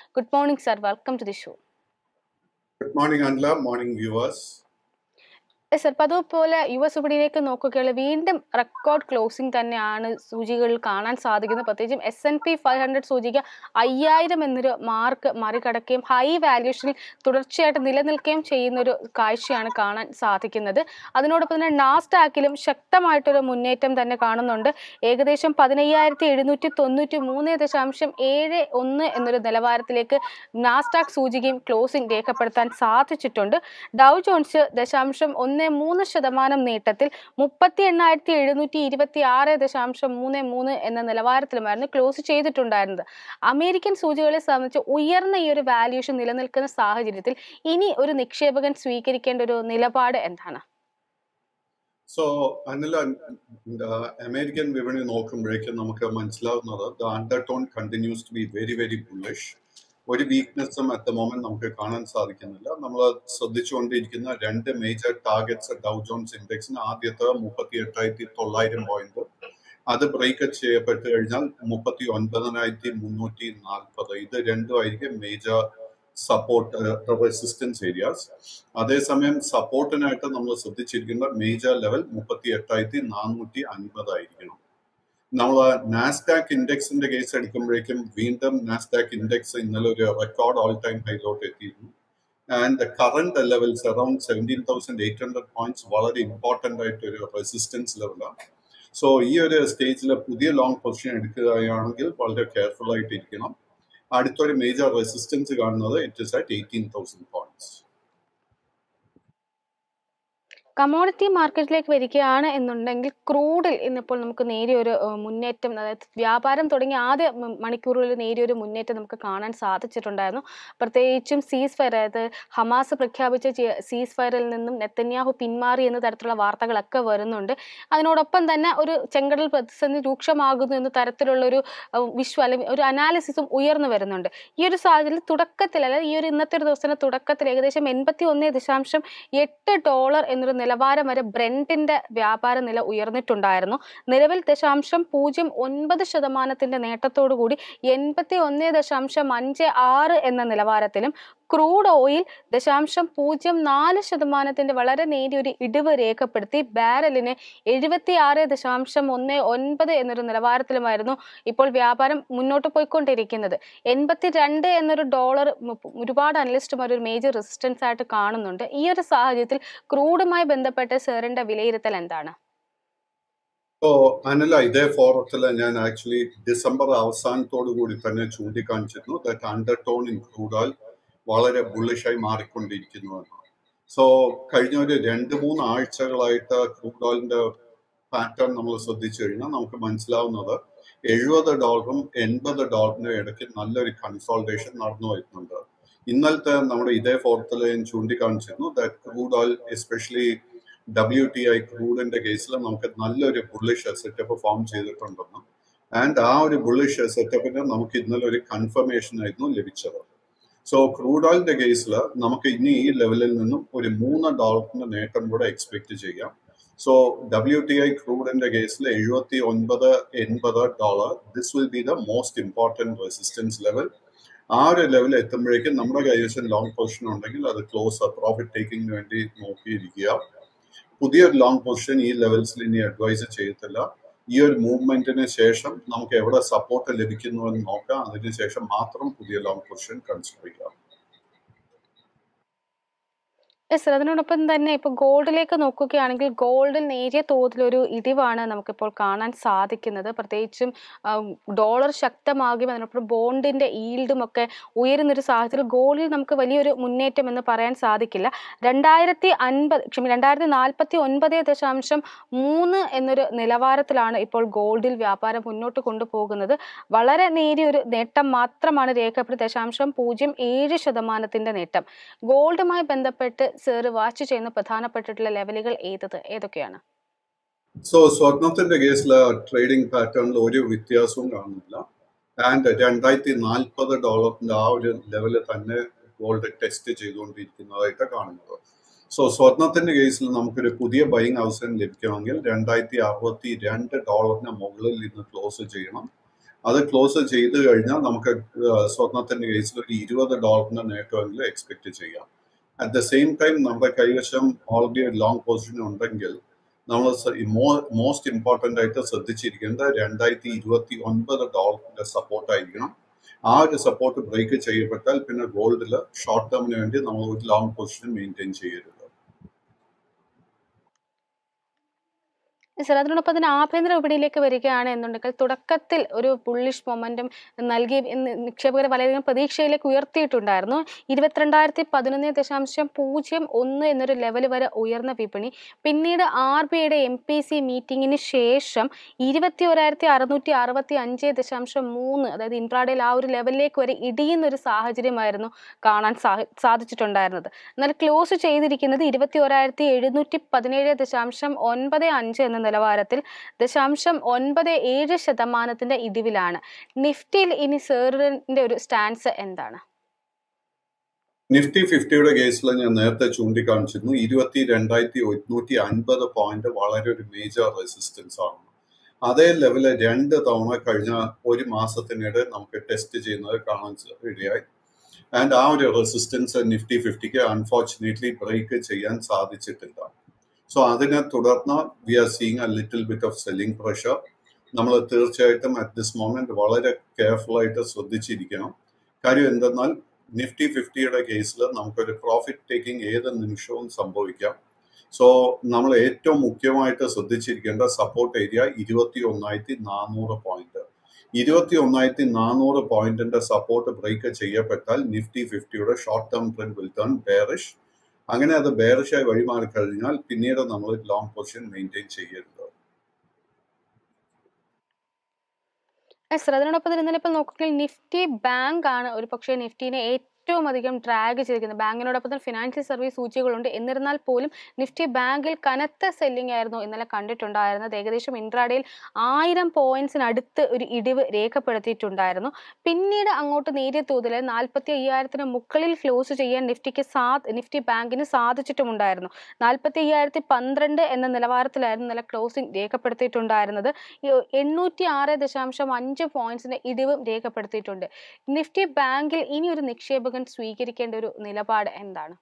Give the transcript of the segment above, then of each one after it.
Good morning, sir. Welcome to the show. Good morning, Anla. Morning, viewers. Sir അപ്പോൾ അതുപോലെ U S വിപണിയിലേക്ക് നോക്കുകയാണെങ്കിൽ വീണ്ടും record closing തന്നെയാണ് സൂചികളിൽ കാണാൻ സാധിക്കുന്നത് പ്രത്യേകിച്ചും S N P five hundred സൂചിക അയ്യായിരം എന്നൊരു മാർക്ക് മറികടക്കുകയും ഹൈ വാല്യൂഷനിൽ തുടർച്ചയായിട്ട് നിലനിൽക്കുകയും ചെയ്യുന്ന ഒരു കാഴ്ചയാണ് കാണാൻ സാധിക്കുന്നത് അതിനോടൊപ്പം തന്നെ നാസ്ഡാക്കിലും ശക്തമായിട്ടൊരു മുന്നേറ്റം തന്നെ കാണുന്നുണ്ട് ഏകദേശം പതിനയ്യായിരത്തി എഴുന്നൂറ്റി തൊണ്ണൂറ്റി മൂന്ന് ദശാംശം ഏഴ് ഒന്ന് എന്നൊരു നിലവാരത്തിലേക്ക് നാസ്ഡാക്ക് സൂചികയും ക്ലോസിംഗ് രേഖപ്പെടുത്താൻ സാധിച്ചിട്ടുണ്ട് ഡൗ ജോൺസ് ദശാംശം ഒന്ന് മൂന്ന് ശതമാനം നീട്ടത്തിൽ മുപ്പത്തി എണ്ണായിരത്തി എഴുന്നൂറ്റി ഇരുപത്തി ആറ് ദശാംശം മൂന്ന് മൂന്ന് എന്ന നിലവാരത്തിലുമായിരുന്നു ക്ലോസ് ചെയ്തിട്ടുണ്ടായിരുന്നത് അമേരിക്കൻ സൂചികളെ സംബന്ധിച്ച് ഉയർന്ന ഈ ഒരു വാല്യൂഷൻ നിലനിൽക്കുന്ന സാഹചര്യത്തിൽ ഇനി ഒരു നിക്ഷേപകൻ സ്വീകരിക്കേണ്ട ഒരു നിലപാട് എന്താണ് സോ അനില അമേരിക്കൻ വിപണി നോക്കുമ്പോഴേക്കും നമുക്ക് മനസ്സിലാവുന്നത് the undertone continues to be very very bullish ഒരു വീക്ക്നെസ്സും അറ്റ് ദ മൊമെന്റ് നമുക്ക് കാണാൻ സാധിക്കുന്നില്ല നമ്മൾ ശ്രദ്ധിച്ചുകൊണ്ടിരിക്കുന്ന രണ്ട് മേജർ ടാർഗറ്റ്സ് ഡൗ ജോൺസ് ഇൻഡെക്സിന് ആദ്യത്തെ മുപ്പത്തി എട്ടായിരത്തി തൊള്ളായിരം പോയിന്റ് അത് ബ്രേക്ക് ചെയ്യപ്പെട്ട് കഴിഞ്ഞാൽ മുപ്പത്തി ഒൻപതിനായിരത്തി മുന്നൂറ്റി നാൽപ്പത് ഇത് രണ്ടുമായിരിക്കും മേജർ സപ്പോർട്ട് റെസിസ്റ്റൻസ് ഏരിയാസ് അതേസമയം സപ്പോർട്ടിനായിട്ട് നമ്മൾ ശ്രദ്ധിച്ചിരിക്കുന്ന മേജർ ലെവൽ മുപ്പത്തി എട്ടായിരത്തി നാനൂറ്റി അൻപതായിരിക്കണം നമ്മൾ നാസ്ഡാക്ക് ഇൻഡെക്സിന്റെ കേസ് എടുക്കുമ്പോഴേക്കും വീണ്ടും നാസ്ഡാക്ക് ഇൻഡെക്സ് ഇന്നലെ ഒരു റെക്കോർഡ് ഓൾ ടൈം ഹൈലോട്ട് എത്തിയിരുന്നു and current levels around seventeen thousand eight hundred points വളരെ ഇമ്പോർട്ടൻ്റ് ആയിട്ട് ഒരു റെസിസ്റ്റൻസ് ലെവലാണ് സോ ഈ ഒരു സ്റ്റേജിൽ പുതിയ ലോങ് പൊസിഷൻ എടുക്കുകയാണെങ്കിൽ വളരെ കെയർഫുൾ ആയിട്ട് ഇരിക്കണം അടുത്തൊരു മേജർ റെസിസ്റ്റൻസ് കാണുന്നത് it is at eighteen thousand points commodity മാർക്കറ്റിലേക്ക് വരികയാണ് എന്നുണ്ടെങ്കിൽ ക്രൂഡിൽ ഇന്നിപ്പോൾ നമുക്ക് നേരിയ ഒരു മുന്നേറ്റം അതായത് വ്യാപാരം തുടങ്ങിയ ആദ്യ മണിക്കൂറുകളിൽ നേരിയ ഒരു മുന്നേറ്റം നമുക്ക് കാണാൻ സാധിച്ചിട്ടുണ്ടായിരുന്നു പ്രത്യേകിച്ചും സീസ് ഫയർ അതായത് ഹമാസ് പ്രഖ്യാപിച്ച സീസ് ഫയറിൽ നിന്നും നെത്തന്യാഹു പിന്മാറി എന്ന തരത്തിലുള്ള വാർത്തകളൊക്കെ വരുന്നുണ്ട് അതിനോടൊപ്പം തന്നെ ഒരു ചെങ്കടൽ പ്രതിസന്ധി രൂക്ഷമാകുന്നു എന്ന തരത്തിലുള്ള ഒരു വിശ്വ അല്ലെങ്കിൽ ഒരു അനാലിസിസും ഉയർന്നു വരുന്നുണ്ട് ഈ ഒരു സാഹചര്യത്തിൽ തുടക്കത്തിൽ അതായത് ഈ ഒരു ഇന്നത്തെ ഒരു ദിവസത്തിന്റെ തുടക്കത്തിൽ ഏകദേശം എൺപത്തി ഒന്ന് ദശാംശം എട്ട് ഡോളർ എന്നൊരു നിലവാരം വരെ ബ്രെൻഡിന്റെ വ്യാപാര നില ഉയർന്നിട്ടുണ്ടായിരുന്നു നിലവിൽ ദശാംശം പൂജ്യം ഒൻപത് ശതമാനത്തിന്റെ നേട്ടത്തോടു കൂടി എൺപത്തി ഒന്ന് ദശാംശം അഞ്ച് ആറ് എന്ന നിലവാരത്തിലും ക്രൂഡ് ഓയിൽ ദശാംശം പൂജ്യം നാല് ശതമാനത്തിന്റെ വളരെ നേരിയൊരു ഇടിവ് രേഖപ്പെടുത്തി ബാരലിന് എഴുപത്തി ആറ് ദശാംശം ഒന്ന് ഒൻപത് എന്നൊരു നിലവാരത്തിലുമായിരുന്നു ഇപ്പോൾ വ്യാപാരം മുന്നോട്ട് പോയിക്കൊണ്ടിരിക്കുന്നത് എൺപത്തി രണ്ട് എന്നൊരു ഡോളർ ഒരുപാട് അനലിസ്റ്റുമാർ ഒരു മേജർ റെസിസ്റ്റൻസ് ആയിട്ട് കാണുന്നുണ്ട് ഈ ഒരു സാഹചര്യത്തിൽ ക്രൂഡുമായി ബന്ധപ്പെട്ട് സെറിന്റെ വിലയിരുത്തൽ എന്താണ് ഓ അനല ഇതേ ഫോറത്തിൽ ഞാൻ ആക്ച്വലി ഡിസംബർ അവസാനത്തോടു കൂടി തന്നെ ചൂണ്ടിക്കാണിച്ചിരുന്നു that undertone in crude oil വളരെ ബുള്ളിഷായി മാറിക്കൊണ്ടിരിക്കുന്നു എന്നാണ് സോ കഴിഞ്ഞ ഒരു രണ്ട് മൂന്ന് ആഴ്ചകളായിട്ട് ക്രൂഡ് ഓയിലിന്റെ പാറ്റേൺ നമ്മൾ ശ്രദ്ധിച്ചു കഴിഞ്ഞാൽ നമുക്ക് മനസ്സിലാവുന്നത് എഴുപത് ഡോളറും എൺപത് ഡോളറിനും ഇടയ്ക്ക് നല്ലൊരു കൺസോൾട്ടേഷൻ നടന്നു വരുന്നുണ്ട് ഇന്നലത്തെ നമ്മുടെ ഇതേ ഫോർത്തിൽ ഞാൻ ചൂണ്ടിക്കാണിച്ചിരുന്നു that crude oil especially W T I ക്രൂഡിന്റെ കേസിൽ നമുക്ക് നല്ലൊരു ബുള്ളിഷ് സെറ്റപ്പ് ഫോം ചെയ്തിട്ടുണ്ടെന്ന് ആൻഡ് ആ ഒരു ബുള്ളിഷ് സെറ്റപ്പിന് നമുക്ക് ഇന്നലെ ഒരു കൺഫർമേഷൻ ആയിരുന്നു ലഭിച്ചത് സോ ക്രൂഡ് ഓയിലിന്റെ കേസിൽ നമുക്ക് ഇനി ഈ ലെവലിൽ നിന്നും ഒരു മൂന്ന് ഡോളറിന്റെ നേട്ടം കൂടെ എക്സ്പെക്ട് ചെയ്യാം സോ ഡബ്ല്യു ടി ഐ ക്രൂഡിന്റെ കേസിൽ എഴുപത്തി ഒൻപത് എൺപത് dollar this will be the most important resistance level ആ ഒരു ലെവൽ എത്തുമ്പോഴേക്കും നമ്മുടെ കൈവശം ലോങ് പൊസിഷൻ ഉണ്ടെങ്കിൽ അത് ക്ലോസ് പ്രോഫിറ്റ് ടേക്കിങ്ങിന് വേണ്ടി നോക്കിയിരിക്കുക പുതിയൊരു ലോങ് പൊസിഷൻ ഈ ലെവൽസിൽ ഇനി അഡ്വൈസ് ചെയ്യത്തില്ല ഈ ഒരു മൂവ്മെന്റിന് ശേഷം നമുക്ക് എവിടെ സപ്പോർട്ട് ലഭിക്കുന്നു എന്ന് നോക്കാം അതിനുശേഷം മാത്രം പുതിയ ലോങ് പൊസിഷൻ കൺസിഡർ ചെയ്യാം യെസ് സർ അതിനോടൊപ്പം തന്നെ ഇപ്പോൾ ഗോൾഡിലേക്ക് നോക്കുകയാണെങ്കിൽ ഗോൾഡിൽ നേരിയ തോതിലൊരു ഇടിവാണ് നമുക്കിപ്പോൾ കാണാൻ സാധിക്കുന്നത് പ്രത്യേകിച്ചും ഡോളർ ശക്തമാകുകയും അതിനൊപ്പം ബോണ്ടിന്റെ ഈൽഡും ഒക്കെ ഉയരുന്നൊരു സാഹചര്യത്തിൽ ഗോൾഡിൽ നമുക്ക് വലിയൊരു മുന്നേറ്റം എന്ന് പറയാൻ സാധിക്കില്ല രണ്ടായിരത്തി അൻപത് ക്ഷമി രണ്ടായിരത്തി നാൽപ്പത്തി ഒൻപത് ദശാംശം മൂന്ന് എന്നൊരു നിലവാരത്തിലാണ് ഇപ്പോൾ ഗോൾഡിൽ വ്യാപാരം മുന്നോട്ട് കൊണ്ടുപോകുന്നത് വളരെ നേരിയ ഒരു നേട്ടം മാത്രമാണ് രേഖപ്പെടുത്തി ദശാംശം പൂജ്യം ഏഴ് ശതമാനത്തിന്റെ നേട്ടം ഗോൾഡുമായി ബന്ധപ്പെട്ട് സർ വാച്ച് ചെയ്യുന്ന പ്രധാനപ്പെട്ടിട്ടുള്ള ലെവലുകൾ ഏതത് ഏതൊക്കെയാണ് സോ സ്വർണത്തിന്റെ കേസിൽ ട്രേഡിംഗ് പാറ്റേണിൽ ഒരു വ്യത്യാസവും കാണുന്നില്ല ആൻഡ് രണ്ടായിരത്തി നാൽപ്പത് ഡോളറിന്റെ ആ ഒരു ലെവല് തന്നെ ഗോൾഡ് ടെസ്റ്റ് ചെയ്തുകൊണ്ടിരിക്കുന്നതായിട്ട് കാണുന്നത് സോ സ്വർണത്തിന്റെ കേസിൽ നമുക്കൊരു പുതിയ ബൈങ് അവസരം ലഭിക്കണമെങ്കിൽ രണ്ടായിരത്തി അറുപത്തി രണ്ട് ഡോളറിന് മുകളിൽ ഇന്ന് ക്ലോസ് ചെയ്യണം അത് ക്ലോസ് ചെയ്ത് കഴിഞ്ഞാൽ നമുക്ക് സ്വർണത്തിന്റെ കേസിൽ ഒരു ഇരുപത് ഡോളറിന്റെ നേട്ടമെങ്കിലും എക്സ്പെക്ട് ചെയ്യാം അറ്റ് ദ സെയിം ടൈം നമ്മുടെ കൈവശം ഓൾറെഡി ലോങ് പൊസിഷൻ ഉണ്ടെങ്കിൽ നമ്മൾ മോസ്റ്റ് ഇമ്പോർട്ടൻ്റ് ആയിട്ട് ശ്രദ്ധിച്ചിരിക്കേണ്ടത് രണ്ടായിരത്തി ഇരുപത്തി ഒൻപത് ഡോളറിന്റെ സപ്പോർട്ട് ആയിരിക്കണം ആ ഒരു സപ്പോർട്ട് ബ്രേക്ക് ചെയ്യപ്പെട്ടാൽ പിന്നെ ഗോൾഡിൽ ഷോർട്ട് ടേമിന് വേണ്ടി നമ്മൾ ഒരു ലോങ് പൊസിഷൻ മെയിൻറ്റെയിൻ ചെയ്യരുത് സർ അതിനോടൊപ്പം തന്നെ ആഭ്യന്തര വിപണിയിലേക്ക് വരികയാണ് എന്നുണ്ടെങ്കിൽ തുടക്കത്തിൽ ഒരു ബുള്ളിഷ് മൊമെന്റം നൽകി എന്ന് നിക്ഷേപകരെ വളരെയധികം പ്രതീക്ഷയിലേക്ക് ഉയർത്തിയിട്ടുണ്ടായിരുന്നു ഇരുപത്തിരണ്ടായിരത്തി പതിനൊന്ന് ദശാംശം പൂജ്യം ഒന്ന് എന്നൊരു ലെവൽ വരെ ഉയർന്ന വിപണി പിന്നീട് ആർ ബി ഐയുടെ എം പി സി മീറ്റിംഗിന് ശേഷം ഇരുപത്തി ഒരായിരത്തി അറുന്നൂറ്റി അറുപത്തി അഞ്ച് ദശാംശം മൂന്ന് അതായത് ഇൻട്രാഡേയിൽ ആ ഒരു ലെവലിലേക്ക് വരെ ഇടിയുന്ന ഒരു സാഹചര്യമായിരുന്നു കാണാൻ സാ- സാധിച്ചിട്ടുണ്ടായിരുന്നത് എന്നാൽ ക്ലോസ് ചെയ്തിരിക്കുന്നത് ഇരുപത്തി ഒരായിരത്തി എഴുന്നൂറ്റി പതിനേഴ് ദശാംശം ഒൻപത് അഞ്ച് എന്ന നിലവാരത്തിൽ ദശാംശം ഒൻപത് ഏഴ് ശതമാനത്തിന്റെ ഇടിവിലാണ് നിഫ്റ്റിയിൽ ഇനി സെറിന്റെ ഒരു സ്റ്റാൻസ് എന്താണ് നിഫ്റ്റി ഫിഫ്റ്റിയുടെ കേസിൽ ഞാൻ നേരത്തെ ചൂണ്ടിക്കാണിച്ചിരുന്നു ഇരുപത്തി രണ്ടായിരത്തി ഒരുന്നൂറ്റി അൻപത് പോയിന്റ് വളരെ ഒരു മേജർ റെസിസ്റ്റൻസ് ആണ് അതേ ലെവല് രണ്ട് തവണ കഴിഞ്ഞ ഒരു മാസത്തിനിടെ നമുക്ക് ടെസ്റ്റ് ചെയ്യുന്നത് കാണാൻ ഇടയായി ആൻഡ് ആ ഒരു റെസിസ്റ്റൻസ് നിഫ്റ്റി ഫിഫ്റ്റിക്ക് അൺഫോർച്ചുനേറ്റ്ലി ബ്രേക്ക് ചെയ്യാൻ സാധിച്ചിട്ടില്ല സോ അതിനെ തുടർന്ന് we are seeing a little bit of selling pressure നമ്മൾ തീർച്ചയായിട്ടും അറ്റ് ദിസ് മൊമെന്റ് വളരെ കെയർഫുൾ ആയിട്ട് ശ്രദ്ധിച്ചിരിക്കണം കാര്യം എന്തെന്നാൽ നിഫ്റ്റി ഫിഫ്റ്റിയുടെ കേസിൽ നമുക്കൊരു പ്രോഫിറ്റ് ടേക്കിംഗ് ഏത് നിമിഷവും സംഭവിക്കാം സോ നമ്മൾ ഏറ്റവും മുഖ്യമായിട്ട് ശ്രദ്ധിച്ചിരിക്കേണ്ട സപ്പോർട്ട് ഏരിയ ഇരുപത്തി ഒന്നായിരത്തി നാനൂറ് പോയിന്റ് ഇരുപത്തി ഒന്നായിരത്തി നാനൂറ് പോയിന്റിന്റെ സപ്പോർട്ട് ബ്രേക്ക് ചെയ്യപ്പെട്ടാൽ നിഫ്റ്റി ഫിഫ്റ്റിയുടെ short term trend will turn bearish അങ്ങനെ അത് ബെയറിഷായി വഴിമാറി കഴിഞ്ഞാൽ പിന്നീട് നമ്മൾ ലോങ് പൊസിഷൻ മെയിൻറ്റെയിൻ ചെയ്യരുത് സർ അതിനോടൊപ്പം തന്നെ ഇന്നലെ ഇപ്പോൾ നോക്കുകയാണെങ്കിൽ നിഫ്റ്റി ബാങ്ക് ആണ് ഒരു പക്ഷേ നിഫ്റ്റിനെ ഏറ്റവും അധികം ഡ്രാഗ് ചെയ്തിരിക്കുന്നത് ബാങ്കിനോടൊപ്പം തന്നെ ഫിനാൻഷ്യൽ സർവീസ് സൂചികകളുണ്ട് എന്നിരുന്നാൽ പോലും നിഫ്റ്റി ബാങ്കിൽ കനത്ത സെല്ലിംഗ് ആയിരുന്നു ഇന്നലെ കണ്ടിട്ടുണ്ടായിരുന്നത് ഏകദേശം ഇൻട്രാഡേയിൽ ആയിരം പോയിന്റ്സിനടുത്ത് ഒരു ഇടിവ് രേഖപ്പെടുത്തിയിട്ടുണ്ടായിരുന്നു പിന്നീട് അങ്ങോട്ട് നേരിയ തോതിൽ നാൽപ്പത്തി അയ്യായിരത്തിന് മുകളിൽ ക്ലോസ് ചെയ്യാൻ നിഫ്റ്റിക്ക് സാ നിഫ്റ്റി ബാങ്കിന് സാധിച്ചിട്ടുമുണ്ടായിരുന്നു നാൽപ്പത്തി അയ്യായിരത്തി പന്ത്രണ്ട് എന്ന നിലവാരത്തിലായിരുന്നു ഇന്നലെ ക്ലോസിംഗ് രേഖപ്പെടുത്തിയിട്ടുണ്ടായിരുന്നത് ഈ എണ്ണൂറ്റി ആറ് ദശാംശം അഞ്ച് പോയിന്റ്സിന്റെ ഇടിവും രേഖപ്പെടുത്തിയിട്ടുണ്ട് നിഫ്റ്റി ബാങ്കിൽ ഇനി ഒരു നിക്ഷേപകൻ സ്വീകരിക്കേണ്ട ഒരു നിലപാട് എന്താണ്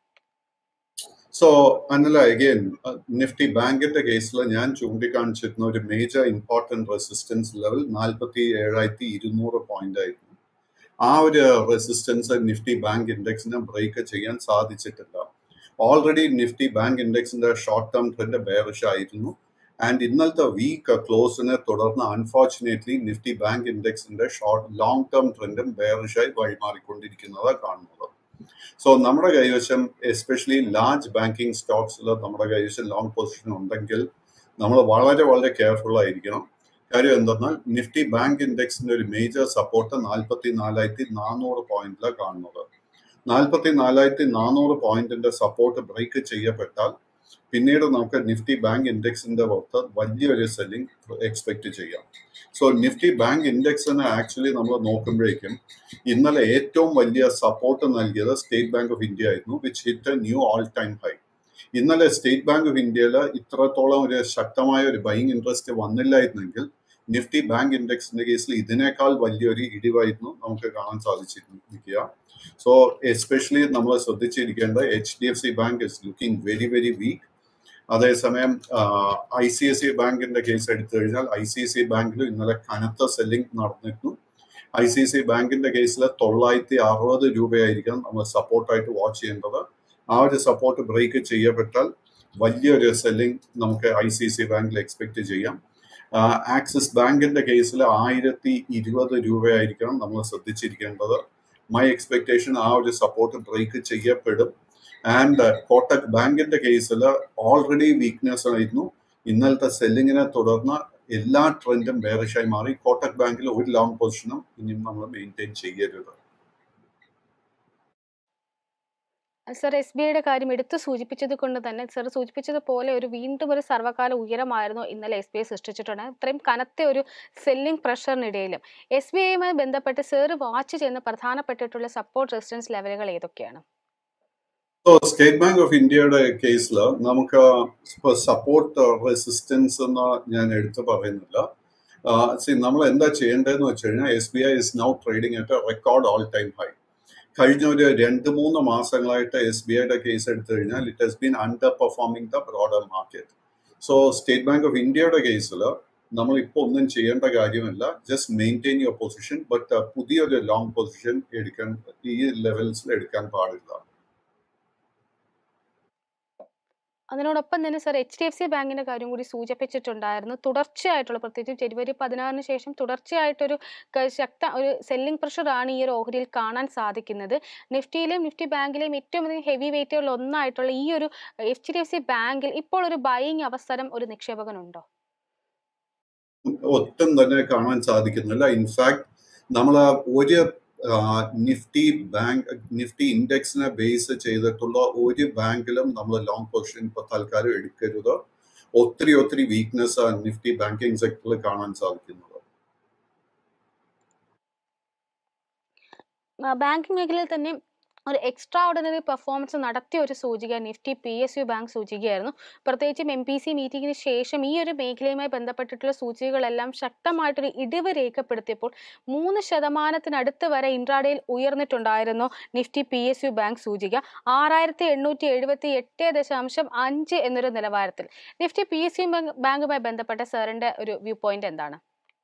സോ അനല അഗെയിൻ നിഫ്റ്റി ബാങ്കിന്റെ കേസിൽ ഞാൻ ചൂണ്ടിക്കാണിച്ചിരുന്ന ഒരു മേജർ ഇമ്പോർട്ടന്റ് റെസിസ്റ്റൻസ് ലെവൽ നാൽപ്പത്തി ഏഴായിരത്തി ഇരുന്നൂറ് പോയിന്റ് ആയിരുന്നു ആ ഒരു റെസിസ്റ്റൻസ് നിഫ്റ്റി ബാങ്ക് ഇൻഡെക്സിനെ ബ്രേക്ക് ചെയ്യാൻ സാധിച്ചിട്ടില്ല ഓൾറെഡി നിഫ്റ്റി ബാങ്ക് ഇൻഡെക്സിന്റെ ഷോർട്ട് ടേം ട്രെൻഡ് ബെയറിഷ് ആയിരുന്നു ആൻഡ് ഇന്നലത്തെ വീക്ക് ക്ലോസിനെ തുടർന്ന് അൺഫോർച്ചുനേറ്റ്ലി നിഫ്റ്റി ബാങ്ക് ഇൻഡെക്സിന്റെ ഷോർട്ട് ലോങ് ടേം ട്രെൻഡും ബെയറിഷായി വഴിമാറിക്കൊണ്ടിരിക്കുന്നത് കാണുന്നത് സോ നമ്മുടെ കൈവശം എസ്പെഷ്യലി ലാർജ് ബാങ്കിങ് സ്റ്റോക്സിൽ നമ്മുടെ കൈവശം ലോങ് പൊസിഷൻ ഉണ്ടെങ്കിൽ നമ്മൾ വളരെ വളരെ കെയർഫുൾ ആയിരിക്കണം കാര്യം എന്തെന്നാൽ നിഫ്റ്റി ബാങ്ക് ഇൻഡെക്സിന്റെ ഒരു മേജർ സപ്പോർട്ട് നാൽപ്പത്തി നാലായിരത്തി നാനൂറ് പോയിന്റിലാണ് കാണുന്നത് നാൽപ്പത്തി നാലായിരത്തി നാനൂറ് പോയിന്റിന്റെ സപ്പോർട്ട് ബ്രേക്ക് ചെയ്യപ്പെട്ടാൽ പിന്നീട് നമുക്ക് നിഫ്റ്റി ബാങ്ക് ഇൻഡെക്സിന്റെ പുറത്ത് വലിയൊരു സെല്ലിംഗ് എക്സ്പെക്ട് ചെയ്യാം സോ നിഫ്റ്റി ബാങ്ക് ഇൻഡെക്സിനെ ആക്ച്വലി നമ്മൾ നോക്കുമ്പോഴേക്കും ഇന്നലെ ഏറ്റവും വലിയ സപ്പോർട്ട് നൽകിയത് സ്റ്റേറ്റ് ബാങ്ക് ഓഫ് ഇന്ത്യ ആയിരുന്നു which hit a new all time high ഇന്നലെ സ്റ്റേറ്റ് ബാങ്ക് ഓഫ് ഇന്ത്യയിൽ ഇത്രത്തോളം ഒരു ശക്തമായ ഒരു ബൈങ് ഇൻട്രസ്റ്റ് വന്നില്ലായിരുന്നെങ്കിൽ നിഫ്റ്റി ബാങ്ക് ഇൻഡെക്സിന്റെ കേസിൽ ഇതിനേക്കാൾ വലിയൊരു ഇടിവായിരുന്നു നമുക്ക് കാണാൻ സാധിച്ചിരിക്കുക സോ എസ്പെഷ്യലി നമ്മൾ ശ്രദ്ധിച്ചിരിക്കേണ്ട H D F C bank is looking very very weak അതേസമയം ഐ സി എസ് സി ബാങ്കിന്റെ കേസ് എടുത്തു കഴിഞ്ഞാൽ ഐ സി എസ് സി ബാങ്കിൽ ഇന്നലെ കനത്ത സെല്ലിംഗ് നടന്നിരുന്നു ഐ സി സി ബാങ്കിന്റെ കേസിൽ തൊള്ളായിരത്തി അറുപത് രൂപയായിരിക്കണം നമ്മൾ സപ്പോർട്ടായിട്ട് വാച്ച് ചെയ്യേണ്ടത് ആ ഒരു സപ്പോർട്ട് ബ്രേക്ക് ചെയ്യപ്പെട്ടാൽ വലിയൊരു സെല്ലിംഗ് നമുക്ക് ഐ സി സി ബാങ്കിൽ എക്സ്പെക്ട് ചെയ്യാം ആക്സിസ് ബാങ്കിന്റെ കേസിൽ ആയിരത്തി ഇരുപത് രൂപയായിരിക്കണം നമ്മൾ ശ്രദ്ധിച്ചിരിക്കേണ്ടത് മൈ എക്സ്പെക്ടേഷൻ ആ ഒരു സപ്പോർട്ട് ബ്രേക്ക് ചെയ്യപ്പെടും ആൻഡ് കോട്ടക് ബാങ്കിന്റെ കേസിൽ ഓൾറെഡി വീക്ക്നെസ് ആയിരുന്നു ഇന്നലത്തെ സെല്ലിങ്ങിനെ തുടർന്ന് എല്ലാ ട്രെൻഡും ബേറിഷായി മാറി കോട്ടക് ബാങ്കിൽ ഒരു ലോങ് പൊസിഷനും ഇനിയും നമ്മൾ മെയിൻറ്റെയിൻ ചെയ്യരുത് സർ എസ് ബി ഐയുടെ കാര്യം എടുത്തു സൂചിപ്പിച്ചത് കൊണ്ട് തന്നെ സർ സൂചിപ്പിച്ചതുപോലെ ഒരു വീണ്ടും ഒരു സർവ്വകാല ഉയരമായിരുന്നു ഇന്നലെ എസ് ബി ഐ സൃഷ്ടിച്ചിട്ടുണ്ട് ഇത്രയും കനത്ത ഒരു സെല്ലിംഗ് പ്രഷറിനിടയിലും എസ് ബി ഐയുമായി ബന്ധപ്പെട്ട് സർ വാച്ച് ചെയ്യുന്ന പ്രധാനപ്പെട്ടിട്ടുള്ള സപ്പോർട്ട് റെസിസ്റ്റൻസ് ലെവലുകൾ ഏതൊക്കെയാണ് സോ സ്റ്റേറ്റ് ബാങ്ക് ഓഫ് ഇന്ത്യയുടെ കേസിൽ നമുക്ക് സപ്പോർട്ട് റെസിസ്റ്റൻസ് എന്ന് ഞാൻ എടുത്തു പറയുന്നില്ല സി നമ്മൾ എന്താ ചെയ്യേണ്ടതെന്ന് വെച്ച് കഴിഞ്ഞാൽ S B I is now trading at record all time high കഴിഞ്ഞ ഒരു രണ്ട് മൂന്ന് മാസങ്ങളായിട്ട് എസ് ബി ഐയുടെ കേസ് എടുത്തു കഴിഞ്ഞാൽ it has been underperforming the broader market so State Bank of ഇന്ത്യയുടെ കേസിൽ നമ്മൾ ഇപ്പോൾ ഒന്നും ചെയ്യേണ്ട കാര്യമില്ല just maintain your position but പുതിയൊരു ലോങ് പൊസിഷൻ എടുക്കാൻ ഈ ലെവൽസിൽ എടുക്കാൻ പാടില്ല അതിനോടൊപ്പം തന്നെ sir H D F C ബാങ്കിന്റെ കാര്യം കൂടി സൂചിപ്പിച്ചിട്ടുണ്ടായിരുന്നു തുടർച്ചയായിട്ടുള്ള പ്രത്യേകിച്ച് ജനുവരി പതിനാറിന് ശേഷം തുടർച്ചയായിട്ടൊരു ക- ശക്ത ഒരു സെല്ലിംഗ് പ്രഷറാണ് ഈ ഒരു ഓഹരിയിൽ കാണാൻ സാധിക്കുന്നത് നിഫ്റ്റിയിലെയും നിഫ്റ്റി ബാങ്കിലെയും ഏറ്റവും അധികം ഹെവി വെയിറ്റുകളിൽ ഒന്നായിട്ടുള്ള ഈ ഒരു എച്ച് ഡി എഫ് സി ബാങ്കിൽ ഇപ്പോൾ ഒരു ബൈയിങ് അവസരം ഒരു നിക്ഷേപകനുണ്ടോ ഒട്ടും തന്നെ കാണാൻ സാധിക്കുന്നില്ല ഇൻഫാക്ട് നമ്മൾ ഒരു നിഫ്റ്റി ബാങ്ക് നിഫ്റ്റി ഇൻഡെക്സിനെ ബേസ് ചെയ്തിട്ടുള്ള ഒരു ബാങ്കിലും നമ്മൾ ലോങ് പൊസിഷൻ ഇപ്പൊ തൽക്കാലം എടുക്കരുത് ഒത്തിരി ഒത്തിരി വീക്ക്നെസ് നിഫ്റ്റി ബാങ്കിങ് സെക്ടറിൽ കാണാൻ സാധിക്കുന്നത് ബാങ്കിങ് മേഖലയിൽ തന്നെ ഒരു എക്സ്ട്രാ ഓർഡിനറി പെർഫോമൻസ് നടത്തിയ ഒരു സൂചിക Nifty P S U Bank സൂചികയായിരുന്നു പ്രത്യേകിച്ചും എം പി സി മീറ്റിംഗിന് ശേഷം ഈ ഒരു മേഖലയുമായി ബന്ധപ്പെട്ടിട്ടുള്ള സൂചികകളെല്ലാം ശക്തമായിട്ടൊരു ഇടിവ് രേഖപ്പെടുത്തിയപ്പോൾ മൂന്ന് ശതമാനത്തിനടുത്ത് വരെ ഇൻട്രാഡേയിൽ ഉയർന്നിട്ടുണ്ടായിരുന്നു Nifty P S U Bank സൂചിക ആറായിരത്തി എണ്ണൂറ്റി എഴുപത്തി എട്ട് ദശാംശം അഞ്ച് എന്നൊരു നിലവാരത്തിൽ നിഫ്റ്റി പി എസ് യു ബാങ്കുമായി ബന്ധപ്പെട്ട സാറിന്റെ ഒരു വ്യൂ പോയിന്റ് എന്താണ്